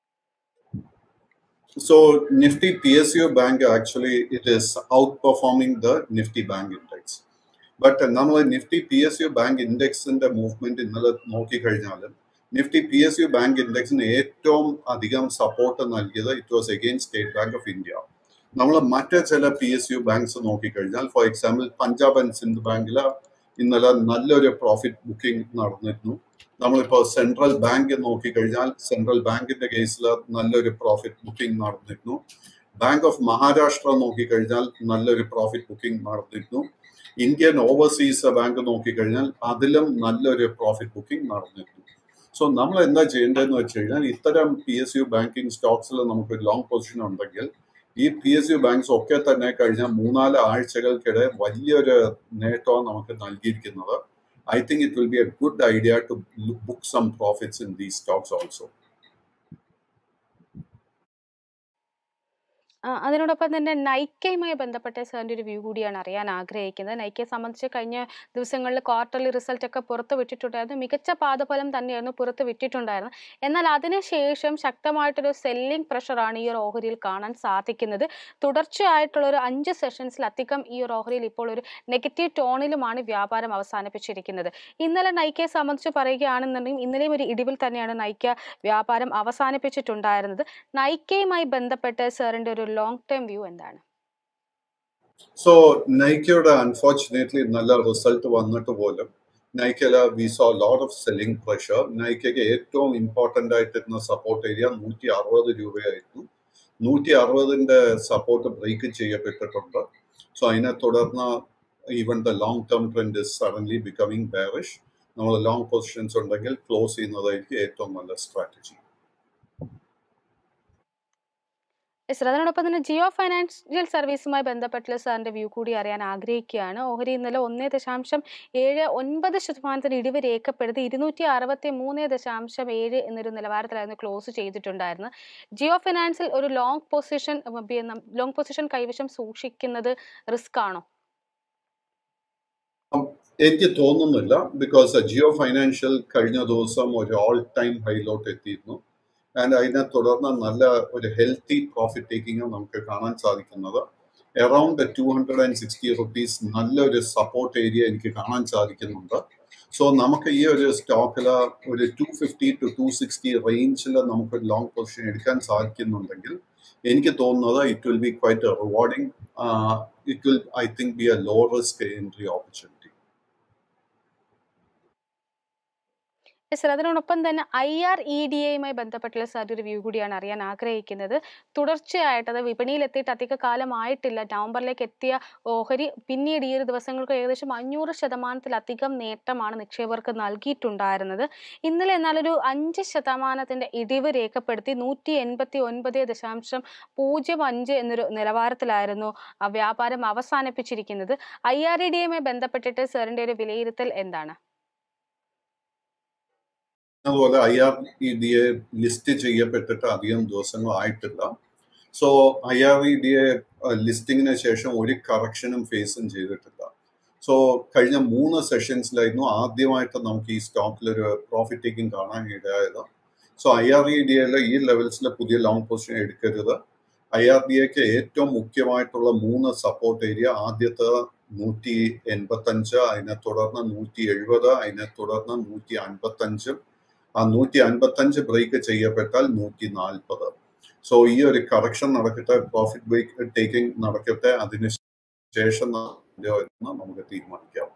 So Nifty PSU Bank actually it is outperforming the Nifty Bank Index. But നമ്മൾ Nifty P S U Bank ഇൻഡെക്സിന്റെ മൂവ്മെന്റ് ഇന്നലെ നോക്കിക്കഴിഞ്ഞാൽ Nifty P S U Bank ഇൻഡെക്സിന് ഏറ്റവും അധികം സപ്പോർട്ട് നൽകിയത് it was again State Bank of India നമ്മൾ മറ്റ് ചില പി എസ് യു ബാങ്ക്സ് നോക്കിക്കഴിഞ്ഞാൽ for example Punjab and Sind ബാങ്കിൽ ഇന്നലെ നല്ലൊരു പ്രോഫിറ്റ് ബുക്കിംഗ് നടന്നിരുന്നു നമ്മളിപ്പോൾ സെൻട്രൽ ബാങ്ക് നോക്കിക്കഴിഞ്ഞാൽ സെൻട്രൽ ബാങ്കിന്റെ കേസിൽ നല്ലൊരു പ്രോഫിറ്റ് ബുക്കിംഗ് നടന്നിരുന്നു ബാങ്ക് ഓഫ് മഹാരാഷ്ട്ര നോക്കിക്കഴിഞ്ഞാൽ നല്ലൊരു പ്രോഫിറ്റ് ബുക്കിംഗ് നടന്നിരുന്നു ഇന്ത്യൻ ഓവർസീസ് ബാങ്ക് നോക്കിക്കഴിഞ്ഞാൽ അതിലും നല്ലൊരു പ്രോഫിറ്റ് ബുക്കിംഗ് നടന്നിരുന്നു സോ നമ്മൾ എന്താ ചെയ്യേണ്ടതെന്ന് വെച്ച് കഴിഞ്ഞാൽ ഇത്തരം പി എസ് യു ബാങ്കിങ് സ്റ്റോക്സിൽ നമുക്ക് ലോങ് പൊസിഷൻ ഉണ്ടെങ്കിൽ ഈ പി എസ് യു ബാങ്ക്സ് ഒക്കെ തന്നെ കഴിഞ്ഞ മൂന്നാല് ആഴ്ചകൾക്കിടെ വലിയൊരു നേട്ടമാണ് നമുക്ക് നൽകിയിരിക്കുന്നത് I think it will be a good idea to look- book some profits in these stocks also. ആ, അതിനോടൊപ്പം തന്നെ നൈക്കയുമായി ബന്ധപ്പെട്ട സാറിൻ്റെ ഒരു വ്യൂ കൂടിയാണ് അറിയാൻ ആഗ്രഹിക്കുന്നത് നൈക്കയെ സംബന്ധിച്ച് കഴിഞ്ഞ ദിവസങ്ങളിൽ ക്വാർട്ടർലി റിസൾട്ട് ഒക്കെ പുറത്ത് വിട്ടിട്ടുണ്ടായിരുന്നു മികച്ച പാദഫലം തന്നെയായിരുന്നു പുറത്ത് വിട്ടിട്ടുണ്ടായിരുന്നത് എന്നാൽ അതിനുശേഷം ശക്തമായിട്ടൊരു സെല്ലിംഗ് പ്രഷറാണ് ഈ ഒരു ഓഹരിയിൽ കാണാൻ സാധിക്കുന്നത് തുടർച്ചയായിട്ടുള്ള ഒരു അഞ്ച് സെഷൻസിലധികം ഈ ഒരു ഓഹരിയിൽ ഇപ്പോൾ ഒരു നെഗറ്റീവ് ടോണിലുമാണ് വ്യാപാരം അവസാനിപ്പിച്ചിരിക്കുന്നത് ഇന്നലെ നൈക്കയെ സംബന്ധിച്ച് പറയുകയാണെന്നുണ്ടെങ്കിൽ ഇന്നലെയും ഒരു ഇടിവിൽ തന്നെയാണ് നൈക്ക വ്യാപാരം അവസാനിപ്പിച്ചിട്ടുണ്ടായിരുന്നത് നൈക്കയുമായി ബന്ധപ്പെട്ട് സാറിൻ്റെ ഒരു ലോങ് ടേം വ്യൂ എന്താണ് സോ നൈക്കയുടെ അൺഫോർച്ചുനേറ്റ്ലി നല്ല റിസൾട്ട് വന്നിട്ട് പോലും നൈക്കയില് we saw lot of selling pressure നൈക്കയ്ക്ക് ഏറ്റവും ഇമ്പോർട്ടൻ്റ് ആയിട്ടിരുന്ന സപ്പോർട്ട് ഏരിയ നൂറ്റി അറുപത് രൂപയായിരുന്നു നൂറ്റി അറുപതിൻ്റെ സപ്പോർട്ട് ബ്രേക്ക് ചെയ്യപ്പെട്ടിട്ടുണ്ട് സോ അതിനെ തുടർന്ന് even the long term trend is suddenly becoming bearish നമ്മൾ ലോങ് പൊസിഷൻസ് ഉണ്ടെങ്കിൽ ക്ലോസ് ചെയ്യുന്നതായിരിക്കും ഏറ്റവും നല്ല സ്ട്രാറ്റജി Yes, sir. അതിനോടൊപ്പം തന്നെ ജിയോ ഫൈനാൻഷ്യൽ സർവീസുമായി ബന്ധപ്പെട്ടുള്ള സാറിന്റെ വ്യൂ കൂടി അറിയാൻ ആഗ്രഹിക്കുകയാണ് ഓഹരി ഇന്നലെ ഒന്നേ ദശാംശം ഏഴ് ഒൻപത് ശതമാനത്തിന് ഇടിവ് രേഖപ്പെടുത്തി ഇരുന്നൂറ്റി അറുപത്തി മൂന്ന് ദശാംശം ഏഴ് എന്നൊരു നിലവാരത്തിലായിരുന്നു ക്ലോസ് ചെയ്തിട്ടുണ്ടായിരുന്നത് ജിയോ ഫിനാൻസിൽ ഒരു ലോങ് പൊസിഷൻ ലോങ് പൊസിഷൻ കൈവശം സൂക്ഷിക്കുന്നത് റിസ്ക് ആണോ എനിക്ക് തോന്നുന്നില്ല ബിക്കോസ് ജിയോ ഫൈനാൻഷ്യൽ കഴിഞ്ഞ ദിവസം ഒരു ഓൾ ടൈം ഹൈലോട്ട് എത്തിയിരുന്നു ആൻഡ് അതിനെ തുടർന്ന് നല്ല ഒരു ഹെൽത്തി പ്രോഫിറ്റ് ടേക്കിംഗ് നമുക്ക് കാണാൻ സാധിക്കുന്നത് around two hundred and sixty rupees നല്ലൊരു സപ്പോർട്ട് ഏരിയ എനിക്ക് കാണാൻ സാധിക്കുന്നുണ്ട് സോ നമുക്ക് ഈ ഒരു സ്റ്റോക്കിൽ ഒരു two fifty to two sixty റേഞ്ചിൽ നമുക്ക് ലോങ് പൊസിഷൻ എടുക്കാൻ സാധിക്കുന്നുണ്ടെങ്കിൽ എനിക്ക് തോന്നുന്നത് it will be quite rewarding it will I think be a low risk entry opportunity sir അതിനോടൊപ്പം തന്നെ ഐ ആർ ഇ ഡി എയുമായി ബന്ധപ്പെട്ടുള്ള സാർ ഒരു വ്യൂ കൂടിയാണ് അറിയാൻ ആഗ്രഹിക്കുന്നത് തുടർച്ചയായിട്ട് അത് വിപണിയിൽ എത്തിയിട്ട് അധിക കാലമായിട്ടില്ല നവംബറിലേക്ക് എത്തിയ ഓഹരി പിന്നീട് ഈ ഒരു ദിവസങ്ങൾക്ക് ഏകദേശം അഞ്ഞൂറ് ശതമാനത്തിലധികം നേട്ടമാണ് നിക്ഷേപകർക്ക് നൽകിയിട്ടുണ്ടായിരുന്നത് ഇന്നലെ എന്നാൽ ഒരു അഞ്ച് ശതമാനത്തിന്റെ ഇടിവ് രേഖപ്പെടുത്തി നൂറ്റി എൺപത്തി ഒൻപത് ദശാംശം പൂജ്യം അഞ്ച് എന്നൊരു നിലവാരത്തിലായിരുന്നു ആ വ്യാപാരം അവസാനിപ്പിച്ചിരിക്കുന്നത് ഐ ആർ ഇ ഡി എയുമായി ബന്ധപ്പെട്ടിട്ട് സാറിന്റെ ഒരു വിലയിരുത്തൽ എന്താണ് അതുപോലെ I R E D A list ചെയ്യപ്പെട്ടിട്ട് അധികം ദിവസങ്ങളായിട്ടില്ല so I R E D A ലിസ്റ്റിങ്ങിന് ശേഷം ഒരു കറക്ഷനും ഫേസും ചെയ്തിട്ടില്ല സോ കഴിഞ്ഞ മൂന്ന് സെഷൻസിലായിരുന്നു ആദ്യമായിട്ട് നമുക്ക് ഈ സ്റ്റോക്കിൽ ഒരു പ്രോഫിറ്റ് ടേക്കിംഗ് കാണാൻ ഇടയായത് so I R E D എയിൽ ഈ ലെവൽസിൽ പുതിയ ലോങ് പൊസിഷൻ എടുക്കരുത് ഐ ആർ ഡി എക്ക് ഏറ്റവും മുഖ്യമായിട്ടുള്ള മൂന്ന് സപ്പോർട്ട് ഏരിയ ആദ്യത്തെ നൂറ്റി എൺപത്തഞ്ച് അതിനെ തുടർന്ന് നൂറ്റി എഴുപത് അതിനെ തുടർന്ന് നൂറ്റി അൻപത്തഞ്ചും ആ നൂറ്റി അൻപത്തഞ്ച് ബ്രേക്ക് ചെയ്യപ്പെട്ടാൽ നൂറ്റി നാൽപ്പത് സോ ഈ ഒരു കറക്ഷൻ നടക്കട്ടെ പ്രോഫിറ്റ് ബ്രേക്ക് ടേക്കിംഗ് നടക്കട്ടെ അതിന് ശേഷം നമുക്ക് തീരുമാനിക്കാം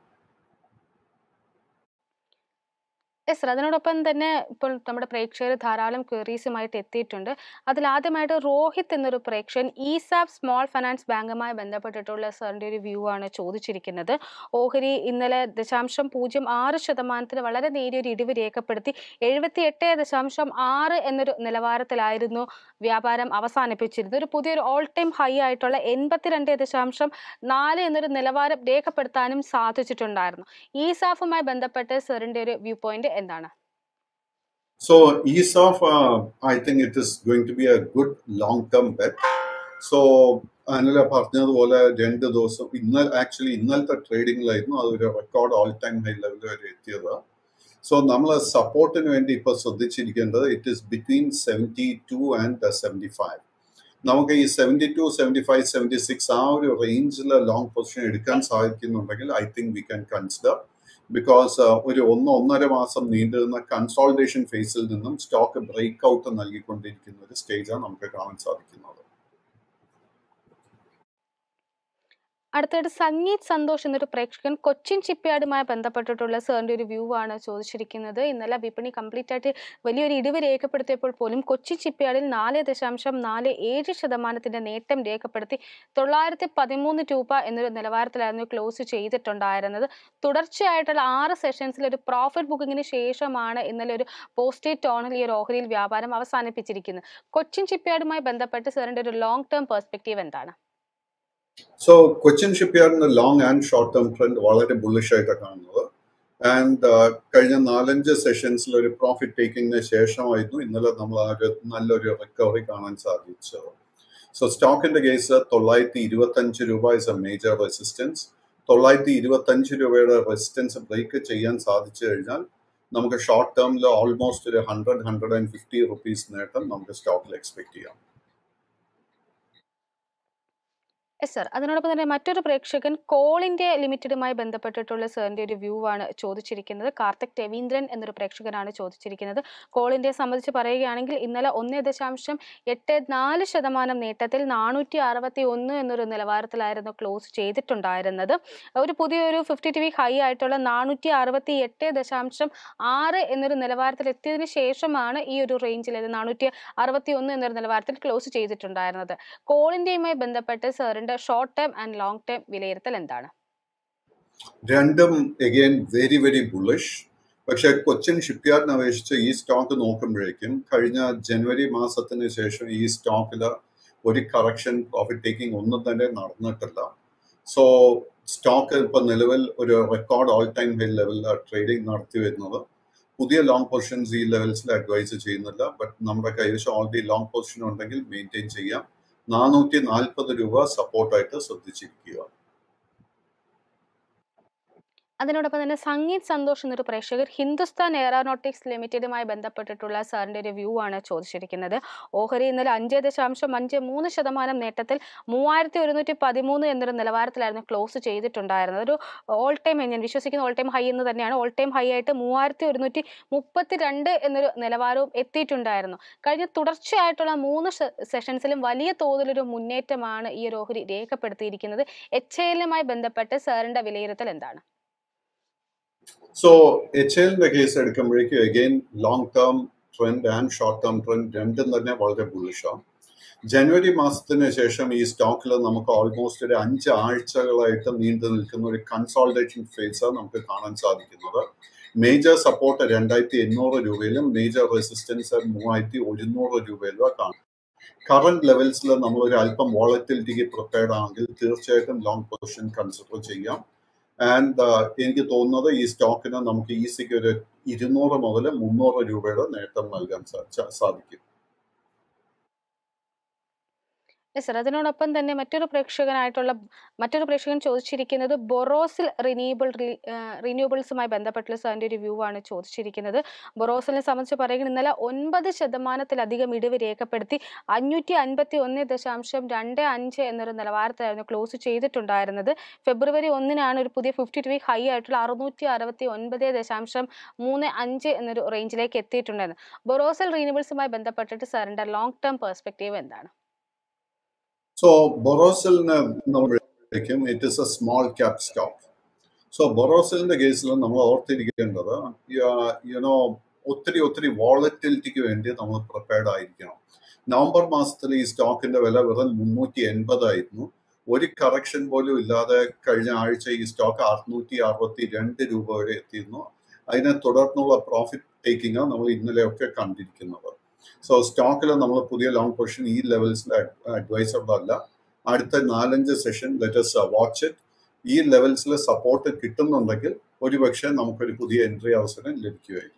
യെസ് സർ അതിനോടൊപ്പം തന്നെ ഇപ്പോൾ നമ്മുടെ പ്രേക്ഷകർ ധാരാളം ക്വയറീസുമായിട്ട് എത്തിയിട്ടുണ്ട് അതിൽ ആദ്യമായിട്ട് രോഹിത് എന്നൊരു പ്രേക്ഷകൻ ഈസാഫ് സ്മോൾ ഫൈനാൻസ് ബാങ്കുമായി ബന്ധപ്പെട്ടിട്ടുള്ള സാറിൻ്റെ ഒരു വ്യൂ ആണ് ചോദിച്ചിരിക്കുന്നത് ഓഹരി ഇന്നലെ ദശാംശം പൂജ്യം ആറ് ശതമാനത്തിന് വളരെ നേരിയൊരു ഇടിവ് രേഖപ്പെടുത്തി എഴുപത്തി എട്ട് ദശാംശം ആറ് എന്നൊരു നിലവാരത്തിലായിരുന്നു വ്യാപാരം അവസാനിപ്പിച്ചിരുന്നത് ഒരു പുതിയൊരു ഓൾ ടൈം ഹൈ ആയിട്ടുള്ള എൺപത്തിരണ്ട് ദശാംശം നാല് എന്നൊരു നിലവാരം രേഖപ്പെടുത്താനും സാധിച്ചിട്ടുണ്ടായിരുന്നു ഈസാഫുമായി ബന്ധപ്പെട്ട് സാറിൻ്റെ ഒരു വ്യൂ പോയിന്റ് എന്താണ് So ESOF, uh, I think it is going to be a good long-term bet. So Anila പറഞ്ഞതുപോലെ രണ്ട് ദിവസം ഇന്നൽ ആക്ച്വലി ഇന്നലത്തെ ട്രേഡിംഗിലായിരുന്നു അതൊരു record all time high level വരെ എത്തിയത് സോ നമ്മൾ സപ്പോർട്ടിന് വേണ്ടി ഇപ്പോൾ ശ്രദ്ധിച്ചിരിക്കേണ്ടത് it is between seventy two and seventy five നമുക്ക് ഈ seventy two seventy five seventy six ആ ഒരു റേഞ്ചിൽ ലോങ് പൊസിഷൻ എടുക്കാൻ സാധിക്കുന്നുണ്ടെങ്കിൽ I think we can consider because ഒരു ഒന്ന് ഒന്നര മാസം നീണ്ടുനിന്ന കൺസോൾട്ടേഷൻ ഫേസിൽ നിന്നും സ്റ്റോക്ക് ബ്രേക്ക് ഔട്ട് നൽകിക്കൊണ്ടിരിക്കുന്ന ഒരു സ്റ്റേജാണ് നമുക്ക് കാണാൻ സാധിക്കുന്നത് അടുത്തായിട്ട് സംഗീത് സന്തോഷ് എന്നൊരു പ്രേക്ഷകൻ കൊച്ചിൻ ഷിപ്പ്യാർഡുമായി ബന്ധപ്പെട്ടിട്ടുള്ള സാറിൻ്റെ ഒരു വ്യൂ ആണ് ചോദിച്ചിരിക്കുന്നത് ഇന്നലെ വിപണി കംപ്ലീറ്റ് ആയിട്ട് വലിയൊരു ഇടിവ് രേഖപ്പെടുത്തിയപ്പോൾ പോലും കൊച്ചിൻ ഷിപ്പ്യാർഡിൽ നാല് ദശാംശം നാല് ഏഴ് ശതമാനത്തിൻ്റെ നേട്ടം രേഖപ്പെടുത്തി തൊള്ളായിരത്തി പതിമൂന്ന് രൂപ എന്നൊരു നിലവാരത്തിലായിരുന്നു ക്ലോസ് ചെയ്തിട്ടുണ്ടായിരുന്നത് തുടർച്ചയായിട്ടുള്ള ആറ് സെഷൻസിൽ ഒരു പ്രോഫിറ്റ് ബുക്കിങ്ങിന് ശേഷമാണ് ഇന്നലെ ഒരു പോസ്റ്റേറ്റ് ടോണിൽ ഈ ഒരു ഓഹരിയിൽ വ്യാപാരം അവസാനിപ്പിച്ചിരിക്കുന്നത് കൊച്ചിൻ ഷിപ്പ്യാർഡുമായി ബന്ധപ്പെട്ട് സാറിൻ്റെ ഒരു ലോങ് ടേം പെർസ്പെക്റ്റീവ് എന്താണ് സോ കൊച്ചിൻ ഷിപ്പ്യാർഡിന്റെ long and short term trend വളരെ ബുള്ളിഷ് ആയിട്ടാണ് കാണുന്നത് ആൻഡ് കഴിഞ്ഞ നാലഞ്ച് സെഷൻസിൽ ഒരു പ്രോഫിറ്റ് ടേക്കിങ്ങിന് ശേഷമായിരുന്നു ഇന്നലെ നമ്മൾ ആ ഒരു നല്ലൊരു റിക്കവറി കാണാൻ സാധിച്ചത് സോ സ്റ്റോക്കിന്റെ കേസ് തൊള്ളായിരത്തി ഇരുപത്തഞ്ച് രൂപ ഇസ് എ മേജർ റെസിസ്റ്റൻസ് തൊള്ളായിരത്തി ഇരുപത്തഞ്ച് രൂപയുടെ റെസിസ്റ്റൻസ് ബ്രേക്ക് ചെയ്യാൻ സാധിച്ചു കഴിഞ്ഞാൽ നമുക്ക് ഷോർട്ട് ടേമിൽ ഓൾമോസ്റ്റ് ഒരു hundred hundred and fifty rupees നേട്ടം നമുക്ക് സ്റ്റോക്കിൽ എക്സ്പെക്ട് ചെയ്യാം യെസ് സർ അതിനോടൊപ്പം തന്നെ മറ്റൊരു പ്രേക്ഷകൻ കോൾ ഇന്ത്യ ലിമിറ്റഡുമായി ബന്ധപ്പെട്ടിട്ടുള്ള സാറിൻ്റെ ഒരു വ്യൂ ആണ് ചോദിച്ചിരിക്കുന്നത് കാർത്തിക് രവീന്ദ്രൻ എന്നൊരു പ്രേക്ഷകനാണ് ചോദിച്ചിരിക്കുന്നത് കോൾ ഇന്ത്യയെ സംബന്ധിച്ച് പറയുകയാണെങ്കിൽ ഇന്നലെ ഒന്ന് ദശാംശം എട്ട് നാല് ശതമാനം നേട്ടത്തിൽ നാനൂറ്റി അറുപത്തി ഒന്ന് എന്നൊരു നിലവാരത്തിലായിരുന്നു ക്ലോസ് ചെയ്തിട്ടുണ്ടായിരുന്നത് ഒരു പുതിയൊരു ഫിഫ്റ്റി ടു വീക്ക് ഹൈ ആയിട്ടുള്ള നാനൂറ്റി അറുപത്തി എട്ട് ദശാംശം ആറ് എന്നൊരു നിലവാരത്തിൽ എത്തിയതിനു ശേഷമാണ് ഈ ഒരു റേഞ്ചിൽ നാനൂറ്റി അറുപത്തി ഒന്ന് എന്നൊരു നിലവാരത്തിൽ ക്ലോസ് ചെയ്തിട്ടുണ്ടായിരുന്നത് കോൾ ഇന്ത്യയുമായി ബന്ധപ്പെട്ട് സാറിൻ്റെ short term and long term വിലയിരുത്തൽ എന്താണ് രണ്ടും എഗെയിൻ വെരി വെരി ബുള്ളിഷ് പക്ഷെ കൊച്ചിൻ ഷിപ്പ്യാർഡിനെ അപേക്ഷിച്ച് ഈ സ്റ്റോക്ക് നോക്കുമ്പോഴേക്കും കഴിഞ്ഞ ജനുവരി മാസത്തിന് ശേഷം ഈ സ്റ്റോക്കിൽ ഒരു കറക്ഷൻ പ്രോഫിറ്റ് ടേക്കിംഗ് ഒന്നും തന്നെ നടന്നിട്ടില്ല സോ സ്റ്റോക്ക് ഇപ്പൊ നിലവിൽ ഒരു റെക്കോർഡ് ഓൾ ടൈം ഹൈ ലെവലിൽ ട്രേഡിംഗ് നടത്തി വരുന്നത് പുതിയ ലോങ് പൊസിഷൻസ് ഈ ലെവൽസിൽ അഡ്വൈസ് ചെയ്യുന്നില്ല ബട്ട് നമ്മുടെ കൈവശം ഓൾറെഡി ലോങ് പൊസിഷൻ ഉണ്ടെങ്കിൽ മെയിൻറ്റെയിൻ ചെയ്യാം നാനൂറ്റി നാൽപ്പത് രൂപ സപ്പോർട്ടായിട്ട് ശ്രദ്ധിച്ചിരിക്കുക അതിനോടൊപ്പം തന്നെ സംഗീത് സന്തോഷ് എന്നൊരു പ്രേക്ഷകർ ഹിന്ദുസ്ഥാൻ എയറോനോട്ടിക്സ് ലിമിറ്റഡുമായി ബന്ധപ്പെട്ടിട്ടുള്ള സാറിൻ്റെ ഒരു വ്യൂ ആണ് ചോദിച്ചിരിക്കുന്നത് ഓഹരി ഇന്നലെ അഞ്ച് ദശാംശം അഞ്ച് മൂന്ന് ശതമാനം നേട്ടത്തിൽ മൂവായിരത്തി ഒരുന്നൂറ്റി പതിമൂന്ന് എന്നൊരു നിലവാരത്തിലായിരുന്നു ക്ലോസ് ചെയ്തിട്ടുണ്ടായിരുന്നത് ഒരു ഓൾ ടൈം ഞാൻ വിശ്വസിക്കുന്ന ഓൾ ടൈം ഹൈ എന്ന് തന്നെയാണ് ഓൾ ടൈം ഹൈ ആയിട്ട് മൂവായിരത്തി ഒരുന്നൂറ്റി മുപ്പത്തി രണ്ട് എന്നൊരു നിലവാരവും എത്തിയിട്ടുണ്ടായിരുന്നു കഴിഞ്ഞ തുടർച്ചയായിട്ടുള്ള മൂന്ന് സെഷൻസിലും വലിയ തോതിലൊരു മുന്നേറ്റമാണ് ഈ ഒരു ഓഹരി രേഖപ്പെടുത്തിയിരിക്കുന്നത് എച്ച് എല്ലുമായി ബന്ധപ്പെട്ട് സാറിൻ്റെ വിലയിരുത്തൽ എന്താണ് സോ എച്ച് എല്ലിന്റെ കേസ് എടുക്കുമ്പോഴേക്കും again long term trend and short term trend രണ്ടും തന്നെ വളരെ ബുള്ളിഷാണ് ജനുവരി മാസത്തിന് ശേഷം ഈ സ്റ്റോക്കിൽ നമുക്ക് ഓൾമോസ്റ്റ് ഒരു അഞ്ച് ആഴ്ചകളായിട്ട് നീണ്ടു നിൽക്കുന്ന ഒരു കൺസോൾട്ടേഷൻ ഫേസ് നമുക്ക് കാണാൻ സാധിക്കുന്നത് മേജർ സപ്പോർട്ട് രണ്ടായിരത്തി എണ്ണൂറ് രൂപയിലും മേജർ റെസിസ്റ്റൻസ് മൂവായിരത്തി ഒരുന്നൂറ് രൂപയിലും കാണും കറന്റ് ലെവൽസിൽ നമ്മൾ ഒരു അല്പം വോളറ്റിലിറ്റിക്ക് പ്രിപ്പയർഡ് ആണെങ്കിൽ തീർച്ചയായിട്ടും ലോങ് പൊസിഷൻ കൺസിഡർ ചെയ്യാം ആൻഡ് എനിക്ക് തോന്നുന്നത് ഈ സ്റ്റോക്കിന് നമുക്ക് ഈസിക്ക് ഒരു ഇരുന്നൂറ് മുതൽ മുന്നൂറ് രൂപയുടെ നേട്ടം നൽകാൻ സാ- സാധിക്കും യെസ് സർ അതിനോടൊപ്പം തന്നെ മറ്റൊരു പ്രേക്ഷകനായിട്ടുള്ള മറ്റൊരു പ്രേക്ഷകൻ ചോദിച്ചിരിക്കുന്നത് ബൊറോസിൽ റിന്യൂബിൾ റിന്യൂബിൾസുമായി ബന്ധപ്പെട്ടുള്ള സാറിൻ്റെ ഒരു വ്യൂ ആണ് ചോദിച്ചിരിക്കുന്നത് ബൊറോസിനെ സംബന്ധിച്ച് പറയുകയാണെങ്കിൽ ഇന്നലെ ഒൻപത് ശതമാനത്തിലധികം ഇടിവ് രേഖപ്പെടുത്തി അഞ്ഞൂറ്റി അൻപത്തി ഒന്ന് ദശാംശം രണ്ട് അഞ്ച് എന്നൊരു നിലവാരത്തിലായിരുന്നു ക്ലോസ് ചെയ്തിട്ടുണ്ടായിരുന്നത് ഫെബ്രുവരി ഒന്നിനാണ് ഒരു പുതിയ ഫിഫ്റ്റി ടു വീക്ക് ഹൈ ആയിട്ടുള്ള അറുന്നൂറ്റി അറുപത്തി ഒൻപത് ദശാംശം മൂന്ന് അഞ്ച് എന്നൊരു റേഞ്ചിലേക്ക് എത്തിയിട്ടുണ്ടായിരുന്നു ബൊറോസൽ റിന്യൂബിൾസുമായി ബന്ധപ്പെട്ടിട്ട് സാറിൻ്റെ ലോങ് ടേം പെർസ്പെക്റ്റീവ് എന്താണ് സോ ബൊറോസിലിന് നമ്മളേക്കും it is a small cap stock so ബൊറോസിലിന്റെ കേസിൽ നമ്മൾ ഓർത്തിരിക്കേണ്ടത് യുനോ ഒത്തിരി ഒത്തിരി വോളറ്റിലിറ്റിക്ക് വേണ്ടി നമ്മൾ പ്രിപ്പയർഡ് ആയിരിക്കണം നവംബർ മാസത്തിൽ ഈ സ്റ്റോക്കിന്റെ വില വെറും മുന്നൂറ്റി എൺപതായിരുന്നു ഒരു കറക്ഷൻ പോലും ഇല്ലാതെ കഴിഞ്ഞ ആഴ്ച ഈ സ്റ്റോക്ക് അറുന്നൂറ്റി അറുപത്തി രണ്ട് രൂപ വരെ എത്തിയിരുന്നു അതിനെ തുടർന്നുള്ള പ്രോഫിറ്റ് ടേക്കിംഗ് നമ്മൾ ഇന്നലെയൊക്കെ കണ്ടിരിക്കുന്നത് സോ സ്റ്റോക്കിൽ നമ്മൾ പുതിയ ലോങ് പൊസിഷൻ ഈ ലെവൽസിൽ അഡ്വൈസബിൾ അല്ല അടുത്ത നാലഞ്ച് സെഷൻ ലെറ്റസ് വാച്ച് ഇറ്റ് ഈ ലെവൽസിൽ സപ്പോർട്ട് കിട്ടുന്നുണ്ടെങ്കിൽ ഒരുപക്ഷെ നമുക്കൊരു പുതിയ എൻട്രി അവസരം ലഭിക്കുമായിരിക്കും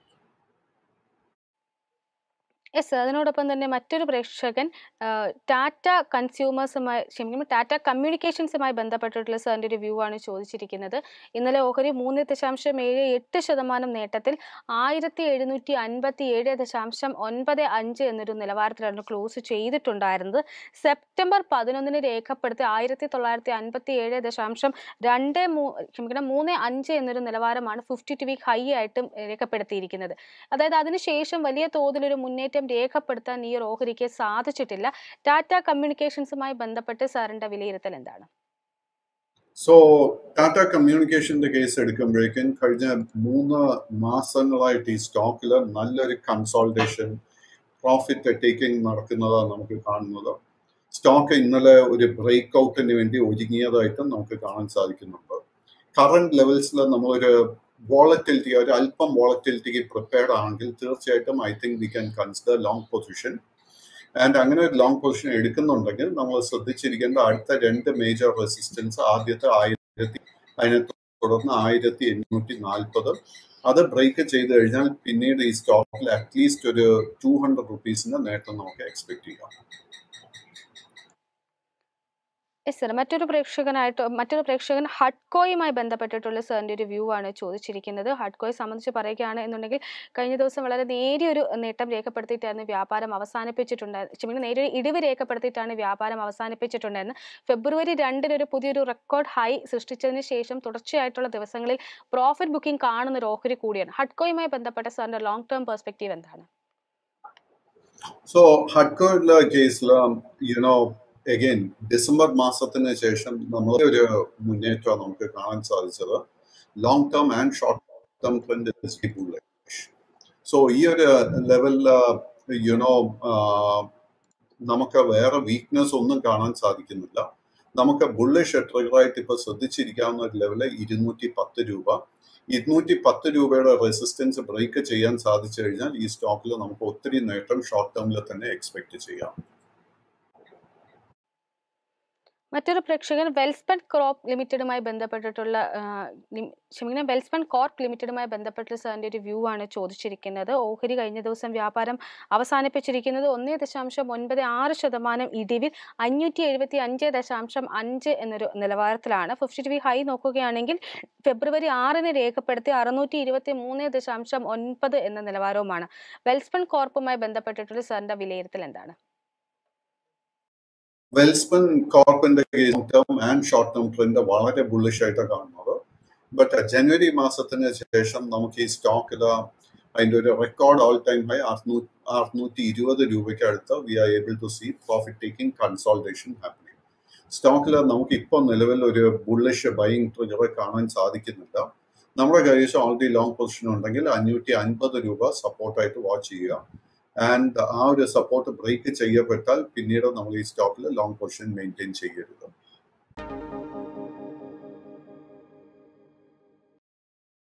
യെസ് അതിനോടൊപ്പം തന്നെ മറ്റൊരു പ്രേക്ഷകൻ ടാറ്റ കൺസ്യൂമേഴ്സുമായി ക്ഷമിക്കുമ്പോൾ ടാറ്റ കമ്മ്യൂണിക്കേഷൻസുമായി ബന്ധപ്പെട്ടിട്ടുള്ള സാറിൻ്റെ ഒരു വ്യൂ ആണ് ചോദിച്ചിരിക്കുന്നത് ഇന്നലെ ഓഹരി മൂന്ന് ദശാംശം ഏഴ് എട്ട് ശതമാനം നേട്ടത്തിൽ ആയിരത്തി എഴുന്നൂറ്റി അൻപത്തി ഏഴ് ദശാംശം ഒൻപത് അഞ്ച് എന്നൊരു നിലവാരത്തിലാണ് ക്ലോസ് ചെയ്തിട്ടുണ്ടായിരുന്നത് സെപ്റ്റംബർ പതിനൊന്നിന് രേഖപ്പെടുത്തി ആയിരത്തി തൊള്ളായിരത്തി അൻപത്തി ഏഴ് ദശാംശം രണ്ട് മൂ ക്ഷമിക്കണം മൂന്ന് അഞ്ച് എന്നൊരു നിലവാരമാണ് ഫിഫ്റ്റി ടു വീക്ക് ഹൈ ആയിട്ടും രേഖപ്പെടുത്തിയിരിക്കുന്നത് അതായത് അതിനുശേഷം വലിയ തോതിലൊരു മുന്നേറ്റം രേഖപ്പെടുത്താൻ ഈ ഒരു ഓഹരിക്ക് സാധിച്ചിട്ടില്ല ടാറ്റ കമ്മ്യൂണിക്കേഷൻസുമായി ബന്ധപ്പെട്ട് സാറിന്റെ വിലയിരുത്തൽ എന്താണ് സോ ടാറ്റ കമ്മ്യൂണിക്കേഷന്റെ കേസ് എടുക്കുമ്പോഴേക്കും കഴിഞ്ഞ മൂന്ന് മാസങ്ങളായിട്ട് ഈ സ്റ്റോക്കിൽ നല്ലൊരു കൺസോൾട്ടേഷൻ പ്രോഫിറ്റ് ടേക്കിംഗ് നടക്കുന്നതാണ് നമുക്ക് കാണുന്നത് സ്റ്റോക്ക് ഇന്നലെ ഒരു ബ്രേക്ക് ഔട്ടിന് വേണ്ടി ഒരുങ്ങിയതായിട്ടും നമുക്ക് കാണാൻ സാധിക്കുന്നുണ്ട് കറണ്ട് ലെവൽസിൽ നമ്മളൊരു വോളറ്റിലിറ്റി ഒരു അല്പം വോളറ്റിലിറ്റിക്ക് പ്രിപ്പയർഡ് ആണെങ്കിൽ തീർച്ചയായിട്ടും I think we can consider long position and അങ്ങനെ ഒരു ലോങ് പൊസിഷൻ എടുക്കുന്നുണ്ടെങ്കിൽ നമ്മൾ ശ്രദ്ധിച്ചിരിക്കേണ്ട അടുത്ത രണ്ട് മേജർ റെസിസ്റ്റൻസ് ആദ്യത്തെ ആയിരത്തി അതിനെ തുടർന്ന് ആയിരത്തി എണ്ണൂറ്റി നാൽപ്പത് അത് ബ്രേക്ക് ചെയ്ത് കഴിഞ്ഞാൽ പിന്നീട് ഈ സ്റ്റോക്കിൽ അറ്റ്ലീസ്റ്റ് ഒരു ടു ഹൺഡ്രഡ് റുപ്പീസിന്റെ നേട്ടം നമുക്ക് എക്സ്പെക്ട് ചെയ്യാം യെസ് സർ മറ്റൊരു പ്രേക്ഷകനായിട്ട് മറ്റൊരു പ്രേക്ഷകൻ ഹഡ്കോയുമായി ബന്ധപ്പെട്ടിട്ടുള്ള സാറിൻ്റെ ഒരു വ്യൂ ആണ് ചോദിച്ചിരിക്കുന്നത് ഹഡ്കോയെ സംബന്ധിച്ച് പറയുകയാണ് എന്നുണ്ടെങ്കിൽ കഴിഞ്ഞ ദിവസം വളരെ നേരിയൊരു നേട്ടം രേഖപ്പെടുത്തിയിട്ടായിരുന്നു വ്യാപാരം അവസാനിപ്പിച്ചിട്ടുണ്ടായിരുന്നത് ക്ഷമിക്കണം നേരിയൊരു ഇടിവ് രേഖപ്പെടുത്തിയിട്ടാണ് വ്യാപാരം അവസാനിപ്പിച്ചിട്ടുണ്ടായിരുന്നത് ഫെബ്രുവരി രണ്ടിന് ഒരു പുതിയൊരു റെക്കോർഡ് ഹൈ സൃഷ്ടിച്ചതിന് ശേഷം തുടർച്ചയായിട്ടുള്ള ദിവസങ്ങളിൽ പ്രോഫിറ്റ് ബുക്കിംഗ് കാണുന്ന ഒരു ഓഹരി കൂടിയാണ് ഹഡ്കോയുമായി ബന്ധപ്പെട്ട സാറിൻ്റെ ലോങ് ടേം പെർസ്പെക്റ്റീവ് എന്താണ് സോ ഹഡ്കോയുടെ കേസിൽ യുനോ അഗൈൻ ഡിസംബർ മാസത്തിന് ശേഷം നമ്മൾ ഒരു മുന്നേറ്റം നമുക്ക് കാണാൻ സാധിച്ചത് long term and short term trend so ഈ ഒരു ലെവലിൽ യുനോ നമുക്ക് വേറെ വീക്ക്നെസ് ഒന്നും കാണാൻ സാധിക്കുന്നില്ല നമുക്ക് ബുള്ളിഷ് ട്രിഗറായിട്ട് ഇപ്പൊ ശ്രദ്ധിച്ചിരിക്കാവുന്ന ഒരു ലെവല് ഇരുന്നൂറ്റി പത്ത് രൂപ ഇരുന്നൂറ്റി പത്ത് രൂപയുടെ റെസിസ്റ്റൻസ് ബ്രേക്ക് ചെയ്യാൻ സാധിച്ചു കഴിഞ്ഞാൽ ഈ സ്റ്റോക്കിൽ നമുക്ക് ഒത്തിരി നേട്ടം ഷോർട്ട് ടേമിൽ തന്നെ എക്സ്പെക്ട് ചെയ്യാം മറ്റൊരു പ്രേക്ഷകൻ വെൽസ്പൺ ക്രോപ്പ് ലിമിറ്റഡുമായി ബന്ധപ്പെട്ടിട്ടുള്ള ആ, ലിം- ക്ഷമിക്കണം വെൽസ്പൺ കോർപ്പ് ലിമിറ്റഡുമായി ബന്ധപ്പെട്ടുള്ള സാറിൻ്റെ ഒരു വ്യൂ ആണ് ചോദിച്ചിരിക്കുന്നത് ഓഹരി കഴിഞ്ഞ ദിവസം വ്യാപാരം അവസാനിപ്പിച്ചിരിക്കുന്നത് ഒന്നേ ദശാംശം ഒൻപത് ആറ് ശതമാനം ഇടിവിൽ അഞ്ഞൂറ്റി എഴുപത്തി അഞ്ച് ദശാംശം അഞ്ച് എന്നൊരു നിലവാരത്തിലാണ് ഫിഫ്റ്റി ടു ഹൈ നോക്കുകയാണെങ്കിൽ ഫെബ്രുവരി ആറിന് രേഖപ്പെടുത്തി അറുന്നൂറ്റി ഇരുപത്തി മൂന്ന് ദശാംശം ഒൻപത് എന്ന നിലവാരവുമാണ് വെൽസ്പൺ കോർപ്പുമായി ബന്ധപ്പെട്ടിട്ടുള്ള സാറിൻ്റെ വിലയിരുത്തൽ എന്താണ് വെൽസ്പൺ കോർപ്പിന്റെ long term and short term trend വളരെ ബുള്ളിഷ് ആയിട്ടാണ് കാണുന്നത് ബട്ട് ജനുവരി മാസത്തിന് ശേഷം നമുക്ക് ഈ സ്റ്റോക്കിൽ അതിന്റെ ഒരു റെക്കോർഡ് ഓൾ ടൈം ഹൈ അറുന്നൂറ്റി അറുന്നൂറ്റി ഇരുപത് രൂപയ്ക്ക് അടുത്ത് we are able to see profit taking consolidation happening സ്റ്റോക്കിൽ നമുക്ക് ഇപ്പോൾ നിലവിൽ ഒരു ബുള്ളിഷ് ബൈയിങ് ട്രിഗർ കാണാൻ സാധിക്കുന്നില്ല നമ്മുടെ കൈവശം ഓൾറെഡി ലോങ് പൊസിഷൻ ഉണ്ടെങ്കിൽ അഞ്ഞൂറ്റി അൻപത് രൂപ സപ്പോർട്ടായിട്ട് വാച്ച് ചെയ്യുക ആൻഡ് ആ ഒരു സപ്പോർട്ട് ബ്രേക്ക് ചെയ്യപ്പെട്ടാൽ പിന്നീട് നമ്മൾ ഈ സ്റ്റോക്കിൽ ലോങ് പൊസിഷൻ മെയിൻറ്റെയിൻ ചെയ്യരുത്